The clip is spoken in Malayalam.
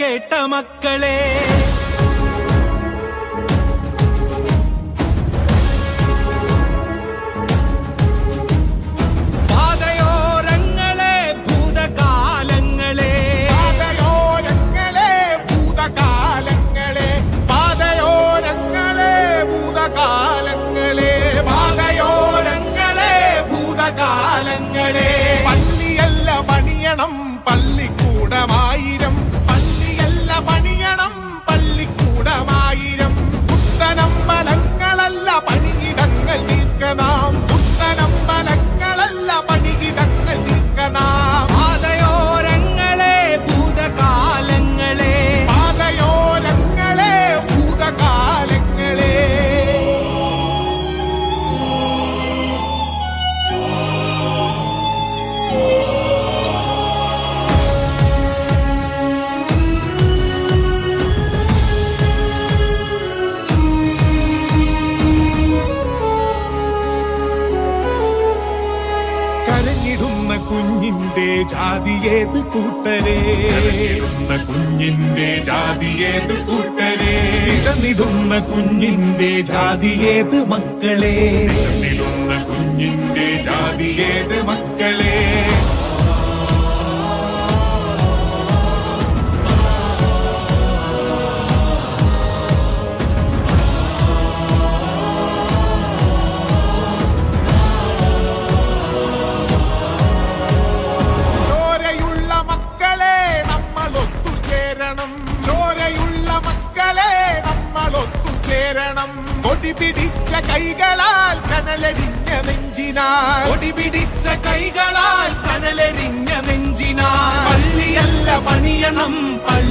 കേട്ട മക്കളെ പാതയോരങ്ങളെ ഭൂതകാലങ്ങളെ പാതയോരങ്ങളെ ഭൂതകാലങ്ങളെ പാതയോരങ്ങളെ ഭൂതകാലങ്ങളെ പാതയോരങ്ങളെ ഭൂതകാലങ്ങളെ പള്ളിയല്ല പണിയണം പള്ളിക്കൂടമായിരം പള്ളിയല്ല പണിയണം പള്ളിക്കൂടമായിരം പുത്തനമ്പലങ്ങളല്ല പണിയിടങ്ങൾ നീക്കനാം പുത്തനമ്പലങ്ങളല്ല പണിയിടങ്ങൾ നീക്കനാം പാതയോരങ്ങളെ ഭൂതകാലങ്ങളെ പാതയോരങ്ങളെ ഭൂതകാലങ്ങളെ കരഞ്ഞിടുന്ന കുഞ്ഞിന്റെ ജാതിയേത് കൂട്ടരെ കരഞ്ഞിടുന്ന കുഞ്ഞിന്റെ ജാതിയേത് കൂട്ടരെ വിശന്നിടുന്ന കുഞ്ഞിന്റെ ജാതിയേത് മക്കളെ വിശന്നിടുന്ന കുഞ്ഞിന്റെ ജാതിയേത് മക്കളെ ചോരയുള്ള മക്കളെ നമ്മൾ ഒത്തുചേരണം ചോരയുള്ള മക്കളെ നമ്മൾ ഒത്തുചേരണം കൊടി പിടിച്ച കൈകളാൽ കനലരിഞ്ഞ നെഞ്ചിനാൽ കൊടി പിടിച്ച കൈകളാൽ കനലെറിഞ്ഞ നെഞ്ചിനാൽ പള്ളിയല്ല പണിയണം പള്ളി